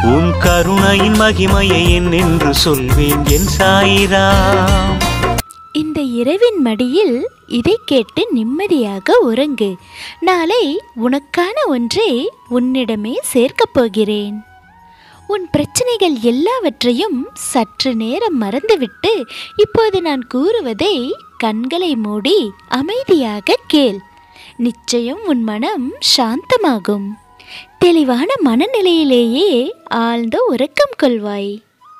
உன் கருணையின் மகிமையை என்னென்று சொல்வேன் என் சாயிராம் இந்த இரவின் மடியில் இதை கேட்டு நிம்மதியாக உறங்கு நாளை உனக்கான ஒன்றை உன்னிடமே சேர்க்கப் போகிறேன் உன் பிரச்சனைகள் எல்லாவற்றையும் சற்று நேரம் மறந்துவிட்டு இப்போது நான் கூறுவதை கண்களை மூடி அமைதியாக கேள் நிச்சயம் உன் மனம் சாந்தமாகும் தெளிவான மனநிலையிலேயே ஆழ்ந்த உறக்கம் கொள்வாய்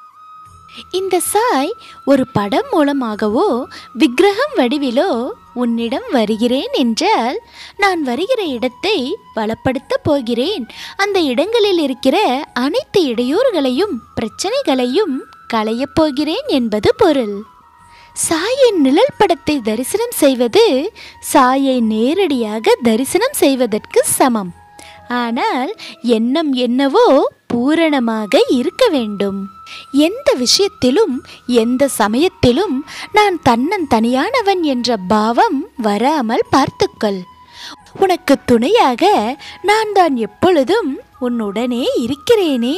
இந்த சாய் ஒரு படம் மூலமாகவோ விக்கிரகம் வடிவிலோ உன்னிடம் வருகிறேன் என்றால் நான் வருகிற இடத்தை வளப்படுத்தப் போகிறேன் அந்த இடங்களில் இருக்கிற அனைத்து இடையூறுகளையும் பிரச்சனைகளையும் களையப் போகிறேன் என்பது பொருள் சாயின் நிழல் படத்தை தரிசனம் செய்வது சாயை நேரடியாக தரிசனம் செய்வதற்கு சமம் ஆனால் எண்ணம் என்னவோ பூரணமாக இருக்க வேண்டும் எந்த விஷயத்திலும் எந்த சமயத்திலும் நான் தன்னன் தனியானவன் என்ற பாவம் வராமல் பார்த்துக்கொள் உனக்கு துணையாக நான் தான் எப்பொழுதும் உன்னுடனே இருக்கிறேனே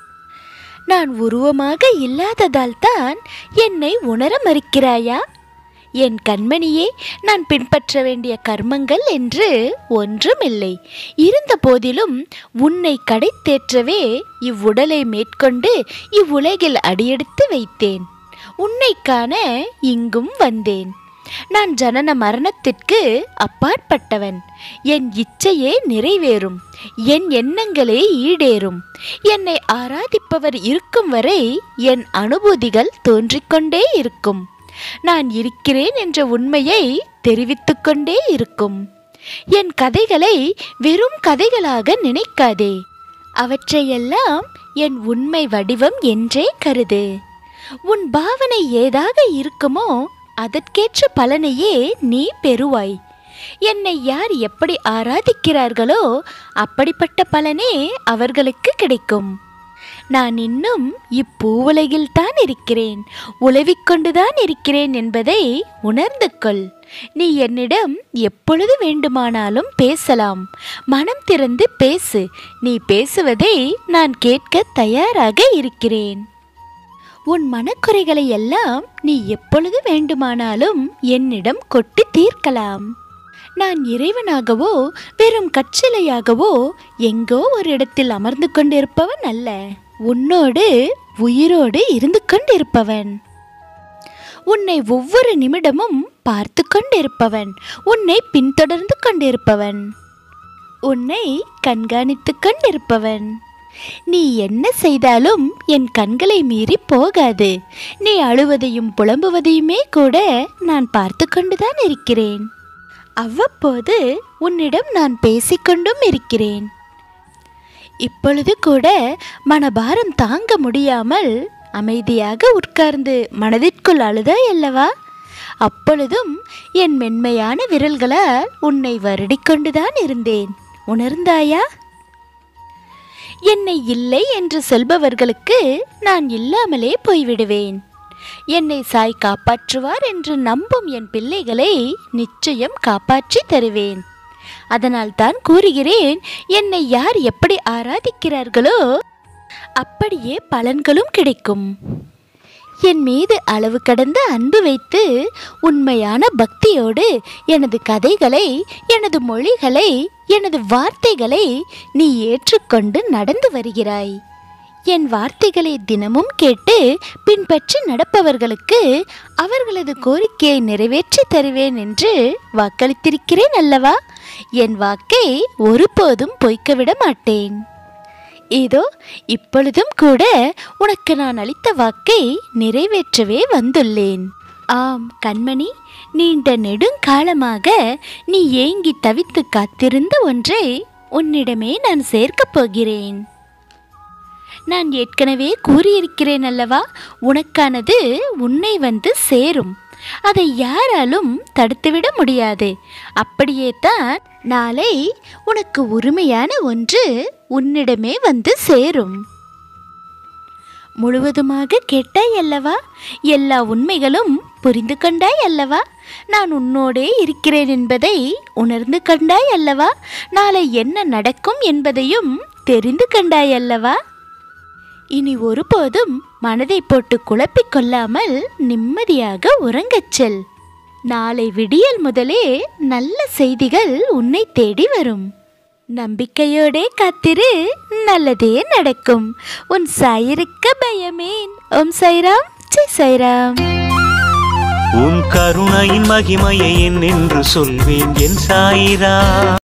நான் உருவமாக இல்லாததால் தான் என்னை உணர மறுக்கிறாயா என் கண்மணியே நான் பின்பற்ற வேண்டிய கர்மங்கள் என்று ஒன்றுமில்லை இருந்த போதிலும் உன்னை கடை தேற்றவே இவ்வுடலை மேற்கொண்டு இவ்வுலகில் அடியெடுத்து வைத்தேன் உன்னை காண இங்கும் வந்தேன் நான் ஜனன மரணத்திற்கு அப்பாற்பட்டவன் என் இச்சையே நிறைவேறும் என் எண்ணங்களே ஈடேறும் என்னை ஆராதிப்பவர் இருக்கும் வரை என் அனுபூதிகள் தோன்றிக்கொண்டே இருக்கும் நான் இருக்கிறேன் என்ற உண்மையை தெரிவித்துக் கொண்டே இருக்கும் என் கதைகளை வெறும் கதைகளாக நினைக்காதே அவற்றையெல்லாம் என் உண்மை வடிவம் என்றே கருது உன் பாவனை ஏதாக இருக்குமோ அதற்கேற்ற பலனையே நீ பெறுவாய் என்னை யார் எப்படி ஆராதிக்கிறார்களோ அப்படிப்பட்ட பலனே அவர்களுக்கு கிடைக்கும் நான் இன்னும் இப்பூவுலகில் தான் இருக்கிறேன் உழவிக் கொண்டுதான் இருக்கிறேன் என்பதை உணர்ந்து கொள் நீ என்னிடம் எப்பொழுது வேண்டுமானாலும் பேசலாம் மனம் திறந்து பேசு நீ பேசுவதை நான் கேட்க தயாராக இருக்கிறேன் உன் மனக்குறைகளை எல்லாம் நீ எப்பொழுது வேண்டுமானாலும் என்னிடம் கொட்டி தீர்க்கலாம் நான் இறைவனாகவோ வெறும் கச்சிலையாகவோ எங்கோ ஒரு இடத்தில் அமர்ந்து கொண்டிருப்பவன் அல்ல உன்னோடு உயிரோடு இருந்து கொண்டிருப்பவன் உன்னை ஒவ்வொரு நிமிடமும் பார்த்து கொண்டிருப்பவன் உன்னை பின்தொடர்ந்து கொண்டிருப்பவன் உன்னை கண்காணித்து கொண்டிருப்பவன் நீ என்ன செய்தாலும் என் கண்களை மீறி போகாது நீ அழுவதையும் புலம்புவதையுமே கூட நான் பார்த்து கொண்டுதான் இருக்கிறேன் அவ்வப்போது உன்னிடம் நான் பேசிக்கொண்டும் இருக்கிறேன் இப்பொழுது கூட மனபாரம் தாங்க முடியாமல் அமைதியாக உட்கார்ந்து மனதிற்குள் அழுதாய் அல்லவா அப்பொழுதும் என் மென்மையான விரல்களால் உன்னை வருடிக்கொண்டுதான் இருந்தேன் உணர்ந்தாயா என்னை இல்லை என்று சொல்பவர்களுக்கு நான் இல்லாமலே போய்விடுவேன் என்னை சாய் காப்பாற்றுவார் என்று நம்பும் என் பிள்ளைகளை நிச்சயம் காப்பாற்றி தருவேன் அதனால் தான் கூறுகிறேன் என்னை யார் எப்படி ஆராதிக்கிறார்களோ அப்படியே பலன்களும் கிடைக்கும் என் மீது அளவு கடந்த அன்பு வைத்து உண்மையான பக்தியோடு எனது கதைகளை எனது மொழிகளை எனது வார்த்தைகளை நீ ஏற்றுக்கொண்டு நடந்து வருகிறாய் என் வார்த்தைகளை தினமும் கேட்டு பின்பற்றி நடப்பவர்களுக்கு அவர்களது கோரிக்கையை நிறைவேற்றி தருவேன் என்று வாக்களித்திருக்கிறேன் அல்லவா என் வாக்கை ஒருபோதும் பொய்க்கவிட மாட்டேன் இதோ இப்பொழுதும் கூட உனக்கு நான் அளித்த வாக்கை நிறைவேற்றவே வந்துள்ளேன் ஆம் கண்மணி நீண்ட நெடுங்காலமாக நீ ஏங்கி தவித்து காத்திருந்த ஒன்றை உன்னிடமே நான் சேர்க்கப் போகிறேன் நான் ஏற்கனவே கூறியிருக்கிறேன் அல்லவா உனக்கானது உன்னை வந்து சேரும் அதை யாராலும் தடுத்துவிட முடியாது அப்படியே தான் நாளை உனக்கு உரிமையான ஒன்று உன்னிடமே வந்து சேரும் முழுவதுமாக கேட்டாய் அல்லவா எல்லா உண்மைகளும் புரிந்து கொண்டாய் அல்லவா நான் உன்னோடே இருக்கிறேன் என்பதை உணர்ந்து கொண்டாய் அல்லவா நாளை என்ன நடக்கும் என்பதையும் தெரிந்து கொண்டாய் அல்லவா இனி ஒருபோதும் மனதை போட்டு குழப்பிக் கொள்ளாமல் நிம்மதியாக உறங்கச் செல் நாளை விடியல் முதலே நல்ல செய்திகள் உன்னை தேடி வரும் நம்பிக்கையோடே காத்திரு நல்லதே நடக்கும் உன் சாயிருக்க பயமேன் ஓம் சைராம் ஜெய் சைராம் உன் கருணையின் மகிமையை என்னென்று சொல்வேன் என் சாயிரா